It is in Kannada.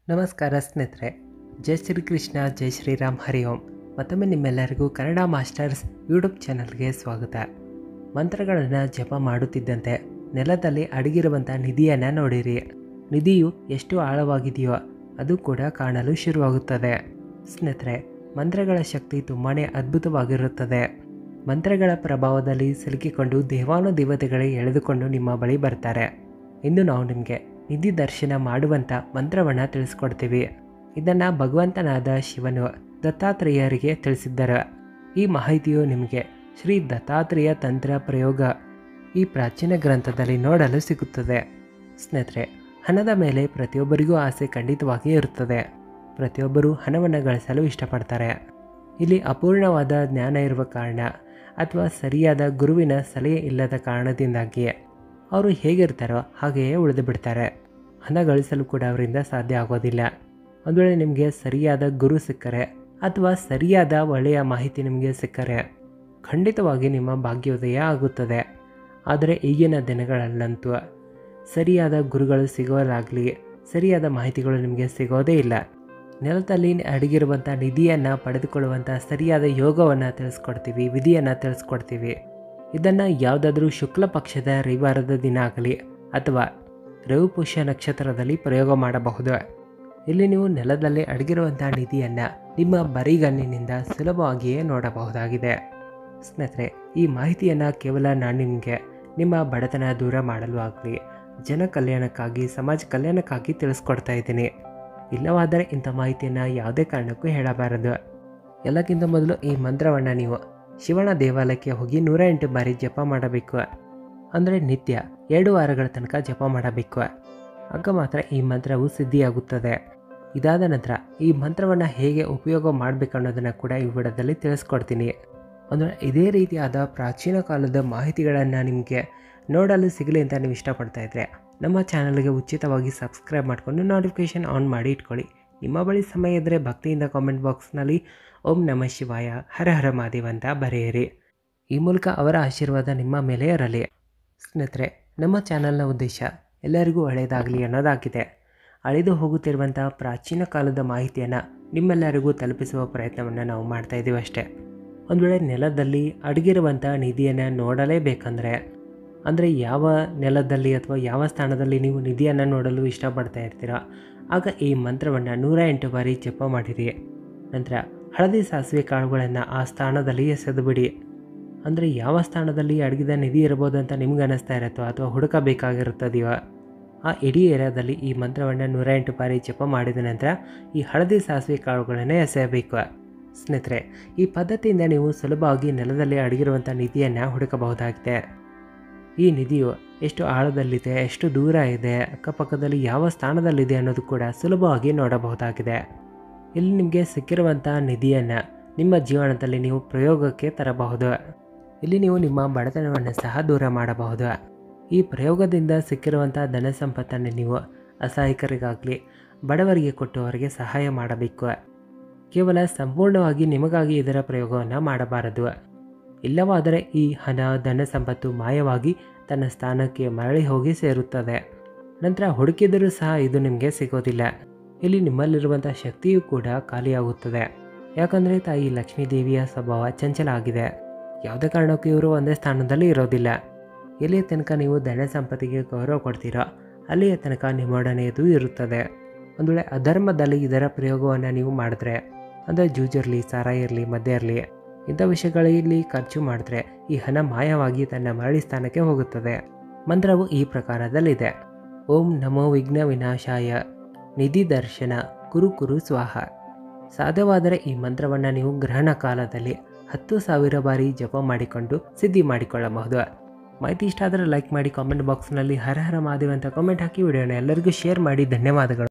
ನಮಸ್ಕಾರ ಸ್ನೇಹಿತರೆ ಜೈ ಶ್ರೀಕೃಷ್ಣ ಜೈ ಶ್ರೀರಾಮ್ ಹರಿ ಓಂ ಮತ್ತೊಮ್ಮೆ ನಿಮ್ಮೆಲ್ಲರಿಗೂ ಕನ್ನಡ ಮಾಸ್ಟರ್ಸ್ ಯೂಟ್ಯೂಬ್ ಚಾನಲ್ಗೆ ಸ್ವಾಗತ ಮಂತ್ರಗಳನ್ನು ಜಪ ಮಾಡುತ್ತಿದ್ದಂತೆ ನೆಲದಲ್ಲಿ ಅಡಗಿರುವಂಥ ನಿಧಿಯನ್ನು ನೋಡಿರಿ ನಿಧಿಯು ಎಷ್ಟು ಆಳವಾಗಿದೆಯೋ ಅದು ಕೂಡ ಕಾಣಲು ಶುರುವಾಗುತ್ತದೆ ಸ್ನೇಹಿತರೆ ಮಂತ್ರಗಳ ಶಕ್ತಿ ತುಂಬಾ ಅದ್ಭುತವಾಗಿರುತ್ತದೆ ಮಂತ್ರಗಳ ಪ್ರಭಾವದಲ್ಲಿ ಸಿಲುಕಿಕೊಂಡು ದೇವಾನುದೇವತೆಗಳೇ ಎಳೆದುಕೊಂಡು ನಿಮ್ಮ ಬಳಿ ಬರ್ತಾರೆ ಇಂದು ನಾವು ನಿಮಗೆ ನಿಧಿ ದರ್ಶನ ಮಾಡುವಂಥ ಮಂತ್ರವನ್ನು ತಿಳಿಸ್ಕೊಡ್ತೀವಿ ಇದನ್ನು ಭಗವಂತನಾದ ಶಿವನು ದತ್ತಾತ್ರೇಯರಿಗೆ ತಿಳಿಸಿದ್ದಾರೆ ಈ ಮಾಹಿತಿಯು ನಿಮಗೆ ಶ್ರೀ ದತ್ತಾತ್ರೇಯ ತಂತ್ರ ಪ್ರಯೋಗ ಈ ಪ್ರಾಚೀನ ಗ್ರಂಥದಲ್ಲಿ ನೋಡಲು ಸಿಗುತ್ತದೆ ಸ್ನೇಹಿತರೆ ಹಣದ ಮೇಲೆ ಪ್ರತಿಯೊಬ್ಬರಿಗೂ ಆಸೆ ಖಂಡಿತವಾಗಿ ಇರುತ್ತದೆ ಪ್ರತಿಯೊಬ್ಬರೂ ಹಣವನ್ನು ಗಳಿಸಲು ಇಷ್ಟಪಡ್ತಾರೆ ಇಲ್ಲಿ ಅಪೂರ್ಣವಾದ ಜ್ಞಾನ ಇರುವ ಕಾರಣ ಅಥವಾ ಸರಿಯಾದ ಗುರುವಿನ ಸಲಹೆ ಇಲ್ಲದ ಕಾರಣದಿಂದಾಗಿ ಅವರು ಹೇಗಿರ್ತಾರೋ ಹಾಗೆಯೇ ಉಳಿದು ಬಿಡ್ತಾರೆ ಹಣ ಗಳಿಸಲು ಕೂಡ ಅವರಿಂದ ಸಾಧ್ಯ ಆಗೋದಿಲ್ಲ ಒಂದು ವೇಳೆ ನಿಮಗೆ ಸರಿಯಾದ ಗುರು ಸಿಕ್ಕರೆ ಅಥವಾ ಸರಿಯಾದ ಒಳ್ಳೆಯ ಮಾಹಿತಿ ನಿಮಗೆ ಸಿಕ್ಕರೆ ಖಂಡಿತವಾಗಿ ನಿಮ್ಮ ಭಾಗ್ಯೋದಯ ಆಗುತ್ತದೆ ಆದರೆ ಈಗಿನ ದಿನಗಳಲ್ಲಂತೂ ಸರಿಯಾದ ಗುರುಗಳು ಸಿಗೋಲಾಗಲಿ ಸರಿಯಾದ ಮಾಹಿತಿಗಳು ನಿಮಗೆ ಸಿಗೋದೇ ಇಲ್ಲ ನೆಲದಲ್ಲಿ ಅಡಗಿರುವಂಥ ನಿಧಿಯನ್ನು ಪಡೆದುಕೊಳ್ಳುವಂಥ ಸರಿಯಾದ ಯೋಗವನ್ನು ತಿಳಿಸ್ಕೊಡ್ತೀವಿ ವಿಧಿಯನ್ನು ತಿಳಿಸ್ಕೊಡ್ತೀವಿ ಇದನ್ನು ಯಾವುದಾದ್ರೂ ಶುಕ್ಲ ಪಕ್ಷದ ರವಿವಾರದ ದಿನ ಆಗಲಿ ಅಥವಾ ರವಿಪುಷ್ಯ ನಕ್ಷತ್ರದಲ್ಲಿ ಪ್ರಯೋಗ ಮಾಡಬಹುದು ಇಲ್ಲಿ ನೀವು ನೆಲದಲ್ಲಿ ಅಡಗಿರುವಂಥ ನಿಧಿಯನ್ನು ನಿಮ್ಮ ಬರಿಗಣ್ಣಿನಿಂದ ಸುಲಭವಾಗಿಯೇ ನೋಡಬಹುದಾಗಿದೆ ಸ್ನೇಹಿತರೆ ಈ ಮಾಹಿತಿಯನ್ನು ಕೇವಲ ನಾನು ನಿಮಗೆ ನಿಮ್ಮ ಬಡತನ ದೂರ ಮಾಡಲು ಆಗಲಿ ಜನ ಕಲ್ಯಾಣಕ್ಕಾಗಿ ಸಮಾಜ ಕಲ್ಯಾಣಕ್ಕಾಗಿ ತಿಳಿಸ್ಕೊಡ್ತಾ ಇದ್ದೀನಿ ಇಲ್ಲವಾದರೆ ಇಂಥ ಮಾಹಿತಿಯನ್ನು ಯಾವುದೇ ಕಾರಣಕ್ಕೂ ಹೇಳಬಾರದು ಎಲ್ಲಕ್ಕಿಂತ ಮೊದಲು ಈ ಮಂತ್ರವನ್ನು ನೀವು ಶಿವನ ದೇವಾಲಯಕ್ಕೆ ಹೋಗಿ ನೂರ ಎಂಟು ಬಾರಿ ಜಪ ಮಾಡಬೇಕು ಅಂದರೆ ನಿತ್ಯ ಎರಡು ವಾರಗಳ ತನಕ ಜಪ ಮಾಡಬೇಕು ಆಗ ಮಾತ್ರ ಈ ಮಂತ್ರವು ಸಿದ್ಧಿಯಾಗುತ್ತದೆ ಇದಾದ ನಂತರ ಈ ಮಂತ್ರವನ್ನು ಹೇಗೆ ಉಪಯೋಗ ಮಾಡಬೇಕು ಅನ್ನೋದನ್ನು ಕೂಡ ಈ ವಿಡಿಯೋದಲ್ಲಿ ತಿಳಿಸ್ಕೊಡ್ತೀನಿ ಅಂದರೆ ಇದೇ ರೀತಿಯಾದ ಪ್ರಾಚೀನ ಕಾಲದ ಮಾಹಿತಿಗಳನ್ನು ನಿಮಗೆ ನೋಡಲು ಸಿಗಲಿ ಅಂತ ನೀವು ಇಷ್ಟಪಡ್ತಾ ಇದ್ದರೆ ನಮ್ಮ ಚಾನಲ್ಗೆ ಉಚಿತವಾಗಿ ಸಬ್ಸ್ಕ್ರೈಬ್ ಮಾಡಿಕೊಂಡು ನೋಟಿಫಿಕೇಷನ್ ಆನ್ ಮಾಡಿ ಇಟ್ಕೊಳ್ಳಿ ನಿಮ್ಮ ಬಳಿ ಸಮಯ ಇದ್ದರೆ ಭಕ್ತಿಯಿಂದ ಕಾಮೆಂಟ್ ಬಾಕ್ಸ್ನಲ್ಲಿ ಓಂ ನಮ ಶಿವಾಯ ಹರ ಹರ ಮಹಾದೇವ್ ಅಂತ ಬರೆಯಿರಿ ಈ ಮೂಲಕ ಅವರ ಆಶೀರ್ವಾದ ನಿಮ್ಮ ಮೇಲೆ ಇರಲಿ ಸ್ನೇಹಿತರೆ ನಮ್ಮ ಚಾನಲ್ನ ಉದ್ದೇಶ ಎಲ್ಲರಿಗೂ ಒಳ್ಳೆಯದಾಗಲಿ ಅನ್ನೋದಾಗಿದೆ ಅಳಿದು ಹೋಗುತ್ತಿರುವಂಥ ಪ್ರಾಚೀನ ಕಾಲದ ಮಾಹಿತಿಯನ್ನು ನಿಮ್ಮೆಲ್ಲರಿಗೂ ತಲುಪಿಸುವ ಪ್ರಯತ್ನವನ್ನು ನಾವು ಮಾಡ್ತಾ ಇದ್ದೀವಿ ಅಷ್ಟೇ ಒಂದು ವೇಳೆ ನೆಲದಲ್ಲಿ ಅಡಗಿರುವಂಥ ನಿಧಿಯನ್ನು ನೋಡಲೇಬೇಕಂದ್ರೆ ಅಂದರೆ ಯಾವ ನೆಲದಲ್ಲಿ ಅಥವಾ ಯಾವ ಸ್ಥಾನದಲ್ಲಿ ನೀವು ನಿಧಿಯನ್ನು ನೋಡಲು ಇಷ್ಟಪಡ್ತಾ ಇರ್ತೀರೋ ಆಗ ಈ ಮಂತ್ರವನ್ನು ನೂರ ಎಂಟು ಬಾರಿ ಜಪ ಮಾಡಿರಿ ನಂತರ ಹಳದಿ ಸಾಸಿವೆ ಕಾಳುಗಳನ್ನು ಆ ಸ್ಥಾನದಲ್ಲಿ ಎಸೆದು ಬಿಡಿ ಅಂದರೆ ಯಾವ ಸ್ಥಾನದಲ್ಲಿ ಅಡಗಿದ ನಿಧಿ ಇರ್ಬೋದು ಅಂತ ನಿಮ್ಗೆ ಅನ್ನಿಸ್ತಾ ಇರುತ್ತೋ ಅಥವಾ ಹುಡುಕಬೇಕಾಗಿರುತ್ತದೆಯೋ ಆ ಇಡೀ ಏರಿಯಾದಲ್ಲಿ ಈ ಮಂತ್ರವನ್ನು ನೂರ ಎಂಟು ಬಾರಿ ಜಪ ಮಾಡಿದ ನಂತರ ಈ ಹಳದಿ ಸಾಸಿವೆ ಕಾಳುಗಳನ್ನು ಎಸೆಯಬೇಕು ಸ್ನೇಹಿತರೆ ಈ ಪದ್ಧತಿಯಿಂದ ನೀವು ಸುಲಭವಾಗಿ ನೆಲದಲ್ಲಿ ಅಡಗಿರುವಂಥ ನಿಧಿಯನ್ನು ಹುಡುಕಬಹುದಾಗಿದೆ ಈ ನಿಧಿಯು ಎಷ್ಟು ಆಳದಲ್ಲಿದೆ ಎಷ್ಟು ದೂರ ಇದೆ ಅಕ್ಕಪಕ್ಕದಲ್ಲಿ ಯಾವ ಸ್ಥಾನದಲ್ಲಿದೆ ಅನ್ನೋದು ಕೂಡ ಸುಲಭವಾಗಿ ನೋಡಬಹುದಾಗಿದೆ ಇಲ್ಲಿ ನಿಮಗೆ ಸಿಕ್ಕಿರುವಂಥ ನಿಧಿಯನ್ನು ನಿಮ್ಮ ಜೀವನದಲ್ಲಿ ನೀವು ಪ್ರಯೋಗಕ್ಕೆ ತರಬಹುದು ಇಲ್ಲಿ ನೀವು ನಿಮ್ಮ ಬಡತನವನ್ನು ಸಹ ದೂರ ಮಾಡಬಹುದು ಈ ಪ್ರಯೋಗದಿಂದ ಸಿಕ್ಕಿರುವಂಥ ಧನ ಸಂಪತ್ತನ್ನು ನೀವು ಅಸಹಾಯಕರಿಗಾಗಲಿ ಬಡವರಿಗೆ ಕೊಟ್ಟು ಅವರಿಗೆ ಸಹಾಯ ಮಾಡಬೇಕು ಕೇವಲ ಸಂಪೂರ್ಣವಾಗಿ ನಿಮಗಾಗಿ ಇದರ ಪ್ರಯೋಗವನ್ನು ಮಾಡಬಾರದು ಇಲ್ಲವಾದರೆ ಈ ಹಣ ಧನ ಸಂಪತ್ತು ಮಾಯವಾಗಿ ತನ್ನ ಸ್ಥಾನಕ್ಕೆ ಮರಳಿ ಹೋಗಿ ಸೇರುತ್ತದೆ ನಂತರ ಹುಡುಕಿದರೂ ಸಹ ಇದು ನಿಮಗೆ ಸಿಗೋದಿಲ್ಲ ಇಲ್ಲಿ ನಿಮ್ಮಲ್ಲಿರುವಂಥ ಶಕ್ತಿಯೂ ಕೂಡ ಖಾಲಿಯಾಗುತ್ತದೆ ಯಾಕಂದರೆ ತಾಯಿ ಲಕ್ಷ್ಮೀ ದೇವಿಯ ಸ್ವಭಾವ ಚಂಚಲ ಆಗಿದೆ ಯಾವುದೇ ಕಾರಣಕ್ಕೂ ಇವರು ಒಂದೇ ಸ್ಥಾನದಲ್ಲಿ ಇರೋದಿಲ್ಲ ಎಲ್ಲಿಯ ತನಕ ನೀವು ಧನ ಸಂಪತ್ತಿಗೆ ಗೌರವ ಕೊಡ್ತೀರೋ ಅಲ್ಲಿಯ ತನಕ ನಿಮ್ಮೊಡನೆಯದು ಇರುತ್ತದೆ ಒಂದು ವೇಳೆ ಅಧರ್ಮದಲ್ಲಿ ಇದರ ಪ್ರಯೋಗವನ್ನು ನೀವು ಮಾಡಿದ್ರೆ ಅಂದರೆ ಜೂಜಿರಲಿ ಸಾರ ಇರಲಿ ಮದ್ಯ ಇರಲಿ ಇಂಥ ವಿಷಯಗಳಲ್ಲಿ ಖರ್ಚು ಮಾಡಿದ್ರೆ ಈ ಹಣ ಮಾಯವಾಗಿ ತನ್ನ ಮರಳಿ ಸ್ಥಾನಕ್ಕೆ ಹೋಗುತ್ತದೆ ಮಂತ್ರವು ಈ ಪ್ರಕಾರದಲ್ಲಿದೆ ಓಂ ನಮೋ ವಿಘ್ನ ವಿನಾಶಾಯ ನಿಧಿ ದರ್ಶನ ಕುರು ಕುರು ಸ್ವಾಹ ಸಾಧ್ಯವಾದರೆ ಈ ಮಂತ್ರವನ್ನು ನೀವು ಗ್ರಹಣ ಕಾಲದಲ್ಲಿ ಹತ್ತು ಸಾವಿರ ಬಾರಿ ಜಪ ಮಾಡಿಕೊಂಡು ಸಿದ್ಧಿ ಮಾಡಿಕೊಳ್ಳಬಹುದು ಮಾಹಿತಿ ಇಷ್ಟ ಆದರೆ ಲೈಕ್ ಮಾಡಿ ಕಾಮೆಂಟ್ ಬಾಕ್ಸ್ನಲ್ಲಿ ಹರ ಹರ ಮಾದೇವ್ ಅಂತ ಕಾಮೆಂಟ್ ಹಾಕಿ ವಿಡಿಯೋನ ಎಲ್ಲರಿಗೂ ಶೇರ್ ಮಾಡಿ ಧನ್ಯವಾದಗಳು